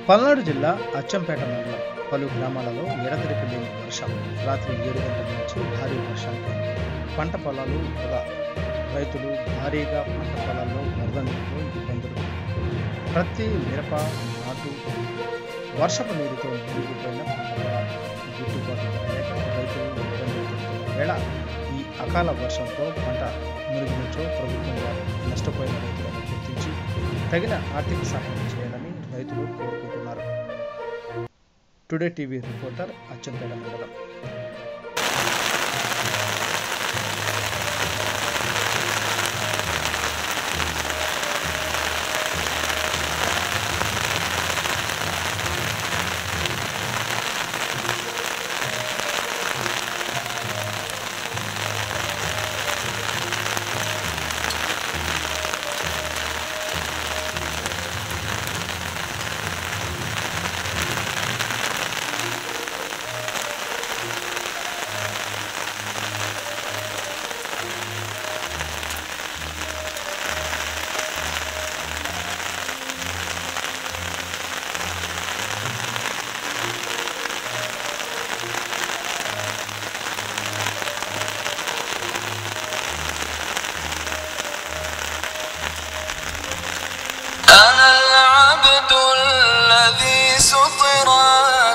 పల్నాడు జిల్లా అచ్చంపేట మండలం పలు గ్రామాలలో ఎడతెరిపి లేని వర్షం రాత్రి ఏడు గంటల నుంచి భారీ వర్షంతో పంట పొలాలు వృధా రైతులు భారీగా పంట పొలాల్లో వరద నీటితో ఇబ్బందులు ప్రతి మిరప నాటు వర్షపు నీరుతో మునిగిపోయిన పంట పొలాలు గిట్టుబాటు ధర లేక రైతులు ఇబ్బంది పడుతున్న వేళ ఈ అకాల వర్షంతో పంట మునిగినచో ప్రభుత్వం వారు నష్టపోయిన రైతులను గుర్తించి తగిన ఆర్థిక సహాయం చేయాలని రైతులు కోరుకుంటున్నారు టుడే టీవీ రిపోర్టర్ అచ్చంపేట మండలం